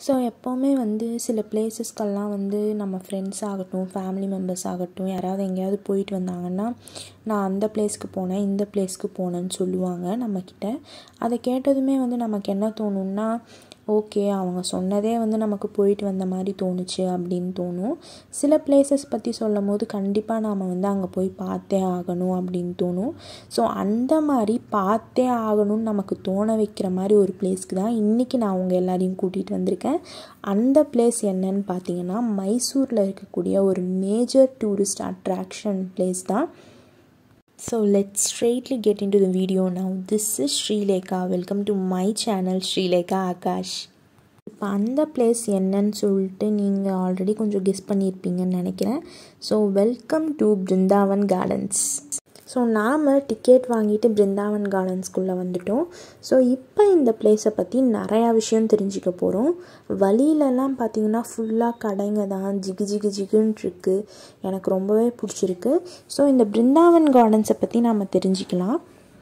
So எப்போவுமே வந்து சில பிளேசஸ்க்கெல்லாம் வந்து நம்ம ஃப்ரெண்ட்ஸ் ஆகட்டும் ஃபேமிலி மெம்பர்ஸ் ஆகட்டும் யாராவது எங்கேயாவது போயிட்டு வந்தாங்கன்னா நான் அந்த பிளேஸ்க்கு போனேன் இந்த பிளேஸ்க்கு போனேன்னு சொல்லுவாங்க நம்மக்கிட்ட அதை கேட்டதுமே வந்து நமக்கு என்ன தோணும்னா ஓகே அவங்க சொன்னதே வந்து நமக்கு போயிட்டு வந்த மாதிரி தோணுச்சு அப்படின்னு தோணும் சில பிளேசஸ் பற்றி சொல்லும் போது கண்டிப்பாக நாம் வந்து அங்கே போய் பார்த்தே ஆகணும் அப்படின்னு தோணும் ஸோ அந்த மாதிரி பார்த்தே ஆகணும்னு நமக்கு தோண வைக்கிற மாதிரி ஒரு பிளேஸ்க்கு தான் இன்றைக்கி நான் அவங்க எல்லாரையும் கூட்டிகிட்டு வந்திருக்கேன் அந்த பிளேஸ் என்னன்னு பார்த்தீங்கன்னா மைசூரில் இருக்கக்கூடிய ஒரு மேஜர் டூரிஸ்ட் அட்ராக்ஷன் பிளேஸ் தான் So let's straightly get into the video now. This is Srilekha. Welcome to my channel Srilekha Akash. இப்போ அந்த பிளேஸ் என்னன்னு சொல்லிட்டு நீங்கள் ஆல்ரெடி கொஞ்சம் கெஸ் பண்ணியிருப்பீங்கன்னு நினைக்கிறேன் so welcome to Brindavan gardens so நாம் டிக்கெட் வாங்கிட்டு பிருந்தாவன் கார்டன்ஸ்குள்ளே வந்துட்டோம் ஸோ இப்போ இந்த பிளேஸை பற்றி நிறையா விஷயம் தெரிஞ்சுக்க போகிறோம் வழியிலலாம் பார்த்திங்கன்னா ஃபுல்லாக கடைங்க தான் ஜிகு ஜிகு ஜிகுன்னு இருக்குது எனக்கு ரொம்பவே பிடிச்சிருக்கு ஸோ இந்த பிருந்தாவன் கார்டன்ஸை பற்றி நாம் தெரிஞ்சுக்கலாம்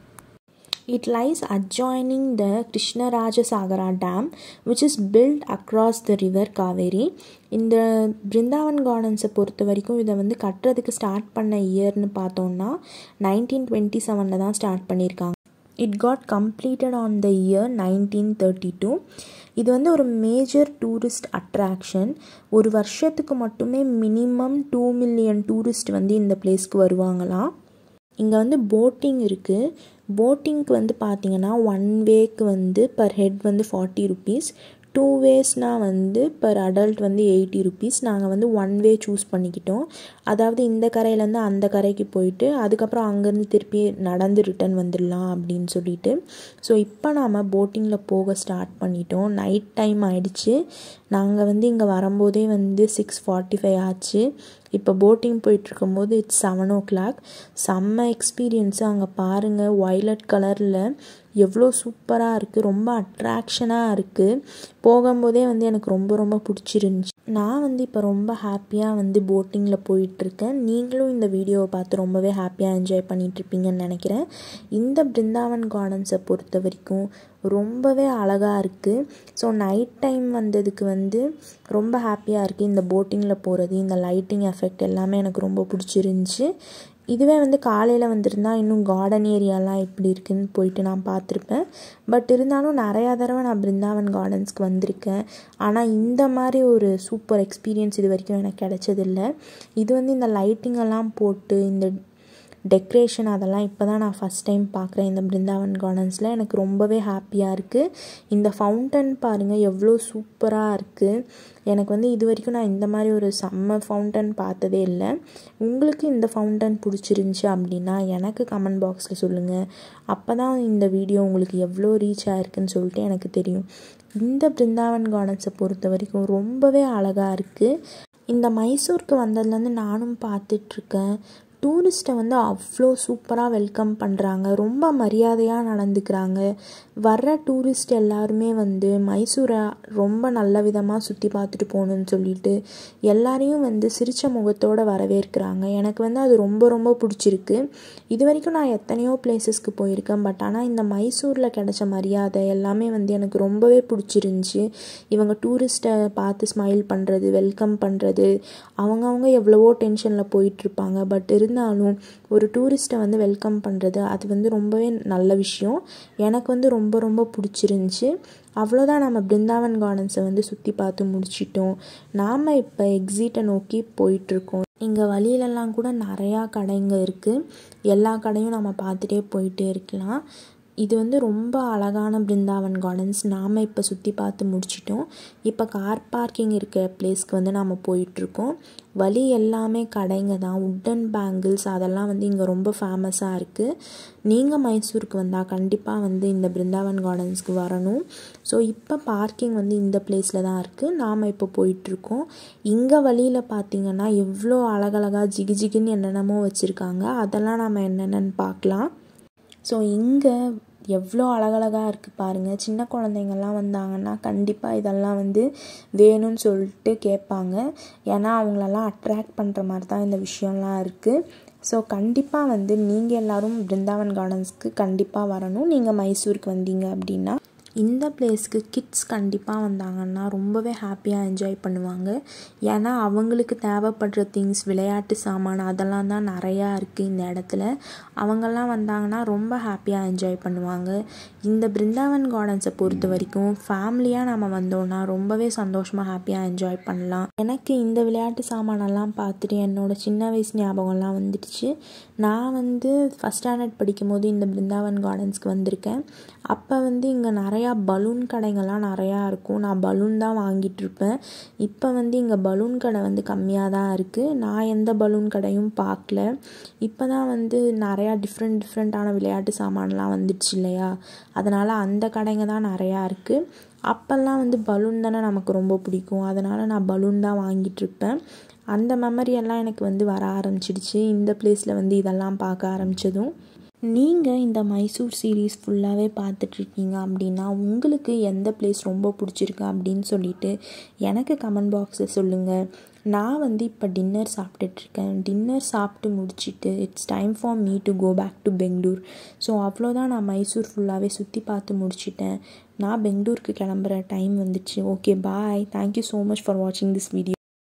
It lies adjoining the Krishnarajasagara Dam, which is built across the river Kaveri. இந்த பிருந்தாவன் கார்டன்ஸை பொறுத்த வரைக்கும் இதை வந்து கட்டுறதுக்கு ஸ்டார்ட் பண்ண இயர்னு பார்த்தோம்னா நைன்டீன் டுவெண்ட்டி செவனில் தான் ஸ்டார்ட் பண்ணியிருக்காங்க it got completed on the year nineteen thirty two இது வந்து ஒரு மேஜர் டூரிஸ்ட் அட்ராக்ஷன் ஒரு வருஷத்துக்கு மட்டுமே மினிமம் டூ மில்லியன் டூரிஸ்ட் வந்து இந்த பிளேஸ்க்கு வருவாங்களாம் இங்கே வந்து போட்டிங் இருக்குது போட்டிங்க்கு வந்து பார்த்தீங்கன்னா ஒன் வேக்கு வந்து பர் ஹெட் வந்து ஃபார்ட்டி ருபீஸ் டூ வேஸ்னால் வந்து பர் அடல்ட் வந்து எயிட்டி ருபீஸ் நாங்கள் வந்து ஒன் வே சூஸ் பண்ணிக்கிட்டோம் அதாவது இந்த கரையிலேருந்து அந்த கரைக்கு போயிட்டு அதுக்கப்புறம் அங்கேருந்து திருப்பி நடந்து ரிட்டன் வந்துடலாம் அப்படின்னு சொல்லிட்டு ஸோ இப்போ நாம் போட்டிங்கில் போக ஸ்டார்ட் பண்ணிட்டோம் நைட் டைம் ஆயிடுச்சு நாங்கள் வந்து இங்கே வரும்போதே வந்து சிக்ஸ் ஃபார்ட்டி ஃபைவ் ஆச்சு இப்போ போட்டிங் போயிட்டுருக்கும்போது இட்ஸ் செவன் ஓ கிளாக் செம்ம எக்ஸ்பீரியன்ஸு அங்கே பாருங்கள் ஒய்லட் கலரில் எவ்வளோ சூப்பராக இருக்குது ரொம்ப அட்ராக்ஷனாக இருக்குது போகும்போதே வந்து எனக்கு ரொம்ப ரொம்ப பிடிச்சிருந்துச்சி நான் வந்து இப்போ ரொம்ப ஹாப்பியாக வந்து போட்டிங்கில் போயிட்டுருக்கேன் நீங்களும் இந்த வீடியோவை பார்த்து ரொம்பவே ஹாப்பியாக என்ஜாய் பண்ணிகிட்ருப்பீங்கன்னு நினைக்கிறேன் இந்த பிருந்தாவன் கார்டன்ஸை பொறுத்த வரைக்கும் ரொம்பவே அழகாக இருக்குது ஸோ நைட் டைம் வந்ததுக்கு வந்து ரொம்ப ஹாப்பியாக இருக்குது இந்த போட்டிங்கில் போகிறது இந்த லைட்டிங் எஃபெக்ட் எல்லாமே எனக்கு ரொம்ப பிடிச்சிருந்துச்சி இதுவே வந்து காலையில் வந்திருந்தா இன்னும் கார்டன் ஏரியாலாம் எப்படி இருக்குன்னு போயிட்டு நான் பார்த்துருப்பேன் பட் இருந்தாலும் நிறையா தடவை நான் பிருந்தாவன் கார்டன்ஸ்க்கு வந்திருக்கேன் ஆனால் இந்த மாதிரி ஒரு சூப்பர் எக்ஸ்பீரியன்ஸ் இது வரைக்கும் எனக்கு கிடைச்சதில்ல இது வந்து இந்த லைட்டிங்கெல்லாம் போட்டு இந்த டெக்ரேஷன் அதெல்லாம் இப்போ தான் நான் ஃபஸ்ட் டைம் பார்க்குறேன் இந்த பிருந்தாவன் கார்டன்ஸில் எனக்கு ரொம்பவே ஹாப்பியாக இருக்குது இந்த ஃபவுண்டன் பாருங்கள் எவ்வளோ சூப்பராக இருக்குது எனக்கு வந்து இது வரைக்கும் நான் இந்த மாதிரி ஒரு செம்ம ஃபவுண்டன் பார்த்ததே இல்லை உங்களுக்கு இந்த ஃபவுண்டன் பிடிச்சிருந்துச்சி அப்படின்னா எனக்கு கமெண்ட் பாக்ஸில் சொல்லுங்கள் அப்போ தான் இந்த வீடியோ உங்களுக்கு எவ்வளோ ரீச் ஆயிருக்குன்னு சொல்லிட்டு எனக்கு தெரியும் இந்த பிருந்தாவன் கார்டன்ஸை பொறுத்த வரைக்கும் ரொம்பவே அழகாக இருக்குது இந்த மைசூருக்கு வந்ததுலேருந்து நானும் பார்த்துட்ருக்கேன் டூரிஸ்ட்டை வந்து அவ்வளோ சூப்பராக வெல்கம் பண்ணுறாங்க ரொம்ப மரியாதையாக நடந்துக்கிறாங்க வர்ற டூரிஸ்ட் எல்லாருமே வந்து மைசூரை ரொம்ப நல்ல விதமாக சுற்றி பார்த்துட்டு போகணுன்னு சொல்லிட்டு எல்லாரையும் வந்து சிரித்த முகத்தோடு வரவேற்கிறாங்க எனக்கு வந்து அது ரொம்ப ரொம்ப பிடிச்சிருக்கு இது வரைக்கும் நான் எத்தனையோ பிளேசஸ்க்கு போயிருக்கேன் பட் ஆனால் இந்த மைசூரில் கிடைச்ச மரியாதை எல்லாமே வந்து எனக்கு ரொம்பவே பிடிச்சிருந்துச்சி இவங்க டூரிஸ்ட்டை பார்த்து ஸ்மைல் பண்ணுறது வெல்கம் பண்ணுறது அவங்கவுங்க எவ்வளவோ டென்ஷனில் போயிட்டுருப்பாங்க பட் இருந்தாலும் ஒரு டூரிஸ்ட்டை வந்து வெல்கம் பண்ணுறது அது வந்து ரொம்பவே நல்ல விஷயம் எனக்கு வந்து ரொம்ப ரொம்ப பிடிச்சிருந்துச்சி அவ்வளோதான் நம்ம பிருந்தாவன் கார்டன்ஸை வந்து சுற்றி பார்த்து முடிச்சிட்டோம் நாம் இப்போ எக்ஸிட்டை நோக்கி போயிட்டுருக்கோம் இங்கே வழியிலலாம் கூட நிறையா கடைங்க இருக்குது எல்லா கடையும் நம்ம பார்த்துட்டே போயிட்டே இருக்கலாம் இது வந்து ரொம்ப அழகான பிருந்தாவன் கார்டன்ஸ் நாம் இப்போ சுற்றி பார்த்து முடிச்சிட்டோம் இப்போ கார் பார்க்கிங் இருக்க பிளேஸ்க்கு வந்து நாம் போயிட்டுருக்கோம் வழி எல்லாமே கடைங்க தான் உட்டன் பேங்கிள்ஸ் அதெல்லாம் வந்து இங்கே ரொம்ப ஃபேமஸாக இருக்குது நீங்கள் மைசூருக்கு வந்தால் கண்டிப்பாக வந்து இந்த பிருந்தாவன் கார்டன்ஸ்க்கு வரணும் ஸோ இப்போ பார்க்கிங் வந்து இந்த பிளேஸில் தான் இருக்குது நாம் இப்போ போயிட்டுருக்கோம் இங்கே வழியில் பார்த்திங்கன்னா எவ்வளோ அழகழகாக ஜிகு ஜிகுன்னு என்னென்னமோ வச்சுருக்காங்க அதெல்லாம் நம்ம என்னென்னு பார்க்கலாம் ஸோ இங்கே எவ்வளோ அழகழகாக இருக்குது பாருங்கள் சின்ன குழந்தைங்கள்லாம் வந்தாங்கன்னா கண்டிப்பாக இதெல்லாம் வந்து வேணும்னு சொல்லிட்டு கேட்பாங்க ஏன்னா அவங்களெல்லாம் அட்ராக்ட் பண்ணுற மாதிரி தான் இந்த விஷயம்லாம் இருக்குது ஸோ கண்டிப்பாக வந்து நீங்கள் எல்லோரும் பிருந்தாவன் கார்டன்ஸ்க்கு கண்டிப்பாக வரணும் நீங்கள் மைசூருக்கு வந்தீங்க அப்படின்னா இந்த பிளேஸ்க்கு கிட்ஸ் கண்டிப்பாக வந்தாங்கன்னா ரொம்பவே ஹாப்பியாக என்ஜாய் பண்ணுவாங்க ஏன்னா அவங்களுக்கு தேவைப்படுற திங்ஸ் விளையாட்டு சாமான் அதெல்லாம் தான் நிறையா இருக்குது இந்த இடத்துல அவங்கெல்லாம் வந்தாங்கன்னா ரொம்ப ஹாப்பியாக என்ஜாய் பண்ணுவாங்க இந்த பிருந்தாவன் கார்டன்ஸை பொறுத்த வரைக்கும் ஃபேமிலியாக நம்ம வந்தோன்னா ரொம்பவே சந்தோஷமாக ஹாப்பியாக என்ஜாய் பண்ணலாம் எனக்கு இந்த விளையாட்டு சாமானெல்லாம் பார்த்துட்டு என்னோடய சின்ன வயசு ஞாபகம்லாம் வந்துடுச்சு நான் வந்து ஃபஸ்ட் ஸ்டாண்டர்ட் படிக்கும் போது இந்த பிருந்தாவன் கார்டன்ஸ்க்கு வந்திருக்கேன் அப்போ வந்து இங்கே நிறையா பலூன் கடைங்கள்லாம் நிறையா இருக்கும் நான் பலூன் தான் வாங்கிட்டு இருப்பேன் இப்போ வந்து இங்கே பலூன் கடை வந்து கம்மியாக தான் இருக்குது நான் எந்த பலூன் கடையும் பார்க்கல இப்போ தான் வந்து நிறையா டிஃப்ரெண்ட் டிஃப்ரெண்ட்டான விளையாட்டு சாமான்லாம் வந்துடுச்சு இல்லையா அதனால் அந்த கடைங்க தான் நிறையா இருக்குது அப்போல்லாம் வந்து பலூன் தானே நமக்கு ரொம்ப பிடிக்கும் அதனால் நான் பலூன் தான் வாங்கிட்டு இருப்பேன் அந்த மெமரி எல்லாம் எனக்கு வந்து வர ஆரம்பிச்சிடுச்சு இந்த பிளேஸில் வந்து இதெல்லாம் பார்க்க ஆரம்பித்ததும் நீங்கள் இந்த மைசூர் சீரீஸ் ஃபுல்லாகவே பார்த்துட்ருக்கீங்க அப்படின்னா உங்களுக்கு எந்த பிளேஸ் ரொம்ப பிடிச்சிருக்கு அப்படின்னு சொல்லிட்டு எனக்கு கமெண்ட் பாக்ஸில் சொல்லுங்கள் நான் வந்து இப்போ டின்னர் சாப்பிட்டுட்ருக்கேன் டின்னர் சாப்பிட்டு முடிச்சுட்டு it's time for me to go back to Bangalore so அவ்வளோதான் நான் மைசூர் ஃபுல்லாகவே சுற்றி பார்த்து முடிச்சிட்டேன் நான் பெங்களூருக்கு கிளம்புற டைம் வந்துச்சு okay bye thank you so much for வாட்சிங் திஸ் வீடியோ